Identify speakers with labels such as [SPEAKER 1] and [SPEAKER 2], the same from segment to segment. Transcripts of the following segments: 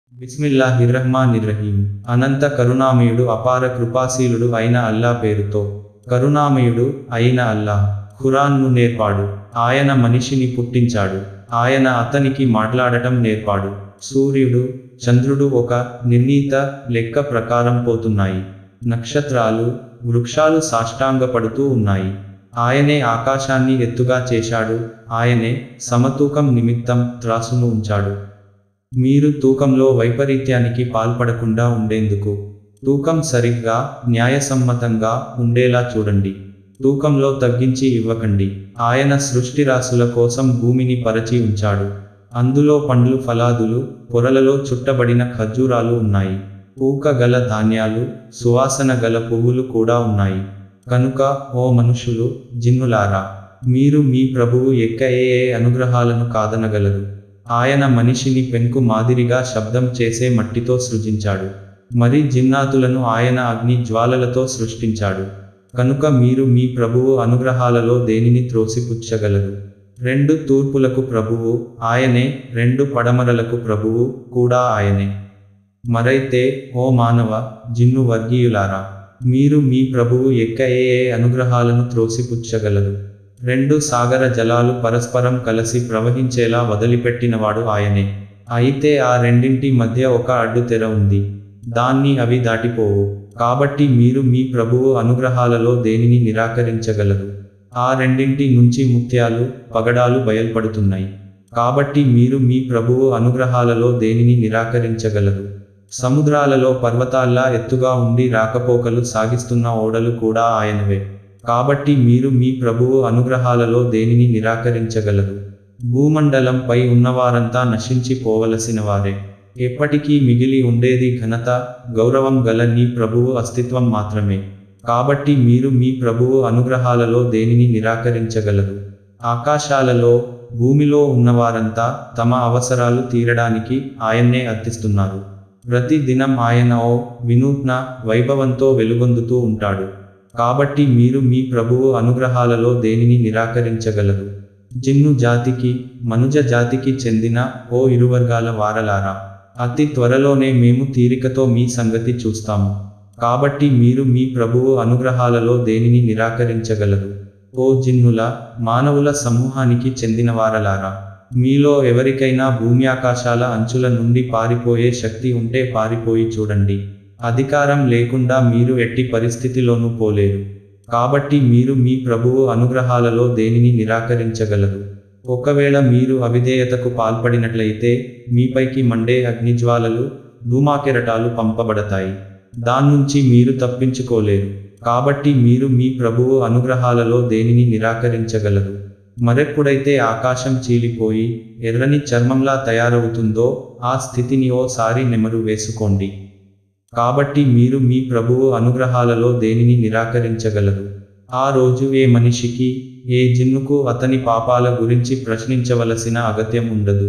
[SPEAKER 1] బిస్మిల్లాహిర్రహ్మానిర్రహీం అనంత కరుణామయుడు అపార కృపాశీలుడు అయిన అల్లా పేరుతో కరుణామయుడు అయిన అల్లా ఖురాన్ను నేర్పాడు ఆయన మనిషిని పుట్టించాడు ఆయన అతనికి మాట్లాడటం నేర్పాడు సూర్యుడు చంద్రుడు ఒక నిర్ణీత లెక్క ప్రకారం పోతున్నాయి నక్షత్రాలు వృక్షాలు సాష్టాంగపడుతూ ఉన్నాయి ఆయనే ఆకాశాన్ని ఎత్తుగా చేశాడు ఆయనే సమతూకం నిమిత్తం త్రాసును ఉంచాడు మీరు తూకంలో వైపరీత్యానికి పాల్పడకుండా ఉండేందుకు తూకం సరిగ్గా న్యాయసమ్మతంగా ఉండేలా చూడండి తూకంలో తగ్గించి ఇవ్వకండి ఆయన సృష్టి రాసుల కోసం భూమిని పరచి ఉంచాడు అందులో పండ్లు ఫలాదులు పొరలలో చుట్టబడిన ఖర్జూరాలు ఉన్నాయి ఊక గల ధాన్యాలు సువాసన గల పువ్వులు కూడా ఉన్నాయి కనుక ఓ మనుషులు జిన్నులారా మీరు మీ ప్రభువు ఎక్క ఏ ఏ అనుగ్రహాలను కాదనగలరు ఆయన మనిషిని పెంకు మాదిరిగా శబ్దం చేసే మట్టితో సృజించాడు మరి జిన్నాతులను ఆయన అగ్ని జ్వాలలతో సృష్టించాడు కనుక మీరు మీ ప్రభువు అనుగ్రహాలలో దేనిని త్రోసిపుచ్చగలరు రెండు తూర్పులకు ప్రభువు ఆయనే రెండు పడమరలకు ప్రభువు కూడా ఆయనే మరైతే ఓ మానవ జిన్ను వర్గీయులారా మీరు మీ ప్రభువు ఎక్క ఏ ఏ అనుగ్రహాలను త్రోసిపుచ్చగలరు రెండు సాగర జలాలు పరస్పరం కలిసి ప్రవహించేలా వదిలిపెట్టినవాడు ఆయనే అయితే ఆ రెండింటి మధ్య ఒక అడ్డు తెర ఉంది దాన్ని అవి దాటిపోవు కాబట్టి మీరు మీ ప్రభువు అనుగ్రహాలలో దేనిని నిరాకరించగలరు ఆ రెండింటి నుంచి ముత్యాలు పగడాలు బయల్పడుతున్నాయి కాబట్టి మీరు మీ ప్రభువు అనుగ్రహాలలో దేనిని నిరాకరించగలరు సముద్రాలలో పర్వతాల్లా ఎత్తుగా ఉండి రాకపోకలు సాగిస్తున్న ఓడలు కూడా ఆయనవే కాబట్టి మీరు మీ ప్రభువు అనుగ్రహాలలో దేనిని నిరాకరించగలరు భూమండలంపై ఉన్నవారంతా నశించి పోవలసిన వారే ఎప్పటికీ మిగిలి ఉండేది ఘనత గౌరవం గల నీ ప్రభువు అస్తిత్వం మాత్రమే కాబట్టి మీరు మీ ప్రభువు అనుగ్రహాలలో దేనిని నిరాకరించగలరు ఆకాశాలలో భూమిలో ఉన్నవారంతా తమ అవసరాలు తీరడానికి ఆయన్నే అర్థిస్తున్నారు ప్రతి దినం ఆయన ఓ వినూత్న వైభవంతో వెలుగొందుతూ ఉంటాడు కాబట్టి మీరు మీ ప్రభువు అనుగ్రహాలలో దేనిని నిరాకరించగలరు జిన్ను జాతికి మనుజ జాతికి చెందిన ఓ ఇరువర్గాల వారలారా అతి త్వరలోనే మేము తీరికతో మీ సంగతి చూస్తాము కాబట్టి మీరు మీ ప్రభువు అనుగ్రహాలలో దేనిని నిరాకరించగలరు ఓ జిన్నుల మానవుల సమూహానికి చెందిన వారలారా మీలో ఎవరికైనా భూమ్యాకాశాల అంచుల నుండి పారిపోయే శక్తి ఉంటే పారిపోయి చూడండి అధికారం లేకుండా మీరు ఎట్టి పరిస్థితిలోనూ పోలేరు కాబట్టి మీరు మీ ప్రభువు అనుగ్రహాలలో దేనిని నిరాకరించగలరు ఒకవేళ మీరు అవిధేయతకు పాల్పడినట్లయితే మీపైకి మండే అగ్నిజ్వాలలు ధూమాకెరటాలు పంపబడతాయి దాన్నుంచి మీరు తప్పించుకోలేరు కాబట్టి మీరు మీ ప్రభువు అనుగ్రహాలలో దేనిని నిరాకరించగలరు మరెప్పుడైతే ఆకాశం చీలిపోయి ఎర్రని చర్మంలా తయారవుతుందో ఆ స్థితిని ఓసారి నెమరు వేసుకోండి కాబట్టి మీరు మీ ప్రభువు అనుగ్రహాలలో దేనిని నిరాకరించగలరు ఆ రోజు ఏ మనిషికి ఏ జిన్నుకు అతని పాపాల గురించి ప్రశ్నించవలసిన అగత్యం ఉండదు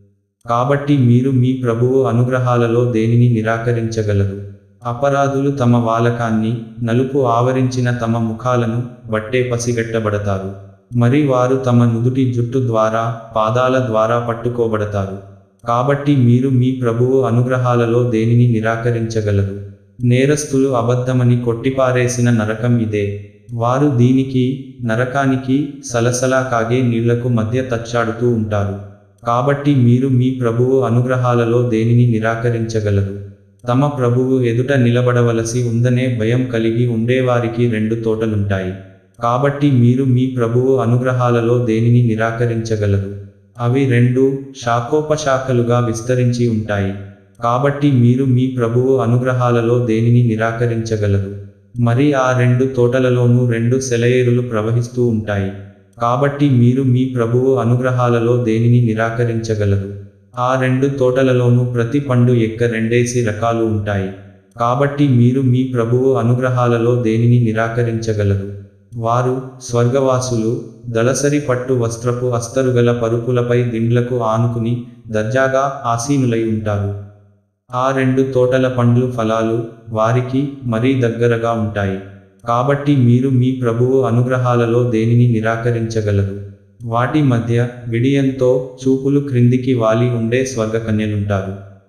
[SPEAKER 1] కాబట్టి మీరు మీ ప్రభువు అనుగ్రహాలలో దేనిని నిరాకరించగలరు అపరాధులు తమ వాలకాన్ని నలుపు ఆవరించిన తమ ముఖాలను బట్టే పసిగట్టబడతారు మరి వారు తమ నుదుటి జుట్టు ద్వారా పాదాల ద్వారా పట్టుకోబడతారు కాబట్టి మీరు మీ ప్రభువు అనుగ్రహాలలో దేనిని నిరాకరించగలరు నేరస్తులు అబద్ధమని కొట్టిపారేసిన నరకం ఇదే వారు దీనికి నరకానికి సలసలా కాగే నీళ్లకు మధ్య తచ్చాడుతూ ఉంటారు కాబట్టి మీరు మీ ప్రభువు అనుగ్రహాలలో దేనిని నిరాకరించగలరు తమ ప్రభువు ఎదుట నిలబడవలసి ఉందనే భయం కలిగి ఉండేవారికి రెండు తోటలుంటాయి కాబట్టి మీరు మీ ప్రభువు అనుగ్రహాలలో దేనిని నిరాకరించగలరు అవి రెండు శాఖోపశాఖలుగా విస్తరించి ఉంటాయి కాబట్టి మీరు మీ ప్రభువు అనుగ్రహాలలో దేనిని నిరాకరించగలరు మరి ఆ రెండు తోటలలోనూ రెండు సెలయేరులు ప్రవహిస్తూ ఉంటాయి కాబట్టి మీరు మీ ప్రభువు అనుగ్రహాలలో దేనిని నిరాకరించగలరు ఆ రెండు తోటలలోనూ ప్రతి పండు ఎక్క రెండేసి రకాలు ఉంటాయి కాబట్టి మీరు మీ ప్రభువు అనుగ్రహాలలో దేనిని నిరాకరించగలరు వారు స్వర్గవాసులు దళసరి పట్టు వస్త్రపు అస్తరుగల పరుపులపై దిండ్లకు ఆనుకుని దర్జాగా ఆసీనులై ఉంటారు ఆ రెండు తోటల పండ్లు ఫలాలు వారికి మరీ దగ్గరగా ఉంటాయి కాబట్టి మీరు మీ ప్రభువు అనుగ్రహాలలో దేనిని నిరాకరించగలరు వాటి మధ్య విడియంతో చూపులు క్రిందికి వాలి ఉండే స్వర్గకన్యలుంటారు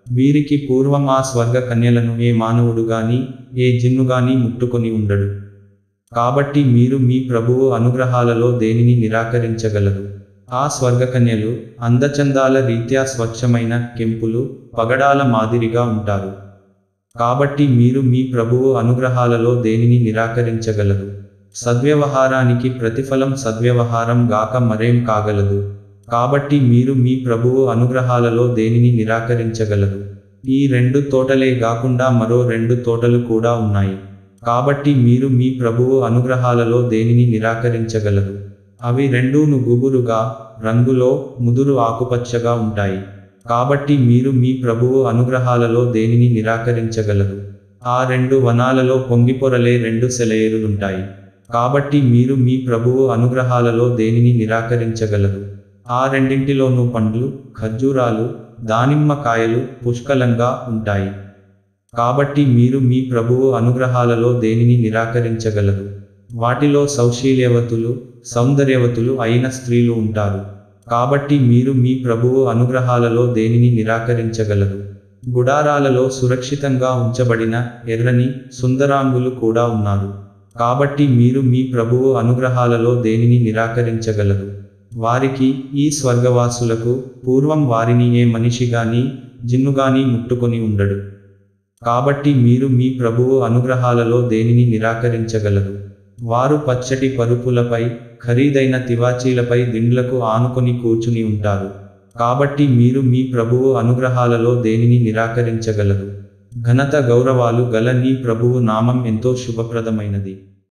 [SPEAKER 1] వీరికి పూర్వం ఆ స్వర్గ కన్యలను ఏ మానవుడు గాని ఏ జిన్ను గాని ముట్టుకొని ఉండడు కాబట్టి మీరు మీ ప్రభువు అనుగ్రహాలలో దేనిని నిరాకరించగలరు ఆ స్వర్గకన్యలు అందచందాల రీత్యా స్వచ్ఛమైన కెంపులు పగడాల మాదిరిగా ఉంటారు కాబట్టి మీరు మీ ప్రభువు అనుగ్రహాలలో దేనిని నిరాకరించగలరు సద్వ్యవహారానికి ప్రతిఫలం సద్వ్యవహారం గాక మరేం కాగలదు కాబట్టి మీరు మీ ప్రభువు అనుగ్రహాలలో దేనిని నిరాకరించగలరు ఈ రెండు తోటలే గాకుండా మరో రెండు తోటలు కూడా ఉన్నాయి కాబట్టి మీరు మీ ప్రభువు అనుగ్రహాలలో దేనిని నిరాకరించగలరు అవి రెండూను గుబురుగా రంగులో ముదురు ఆకుపచ్చగా ఉంటాయి కాబట్టి మీరు మీ ప్రభువు అనుగ్రహాలలో దేనిని నిరాకరించగలరు ఆ రెండు వనాలలో పొంగిపొరలే రెండు సెలయేరులుంటాయి కాబట్టి మీరు మీ ప్రభువు అనుగ్రహాలలో దేనిని నిరాకరించగలరు ఆ రెండింటిలోనూ పండ్లు ఖర్జూరాలు దానిమ్మ కాయలు పుష్కలంగా ఉంటాయి కాబట్టి మీరు మీ ప్రభువు అనుగ్రహాలలో దేనిని నిరాకరించగలరు వాటిలో సౌశీల్యవతులు సౌందర్యవతులు అయిన స్త్రీలు ఉంటారు కాబట్టి మీరు మీ ప్రభువు అనుగ్రహాలలో దేనిని నిరాకరించగలరు గుడారాలలో సురక్షితంగా ఉంచబడిన ఎర్రని సుందరాంగులు కూడా ఉన్నారు కాబట్టి మీరు మీ ప్రభువు అనుగ్రహాలలో దేనిని నిరాకరించగలరు వారికి ఈ స్వర్గవాసులకు పూర్వం వారిని ఏ మనిషిగాని జిన్నుగాని ముట్టుకొని ఉండడు కాబట్టి మీరు మీ ప్రభువు అనుగ్రహాలలో దేనిని నిరాకరించగలరు వారు పచ్చటి పరుపులపై ఖరీదైన తివాచీలపై దిండ్లకు ఆనుకొని కూర్చుని ఉంటారు కాబట్టి మీరు మీ ప్రభువు అనుగ్రహాలలో దేనిని నిరాకరించగలరు ఘనత గౌరవాలు గల నీ ప్రభువు నామం ఎంతో శుభప్రదమైనది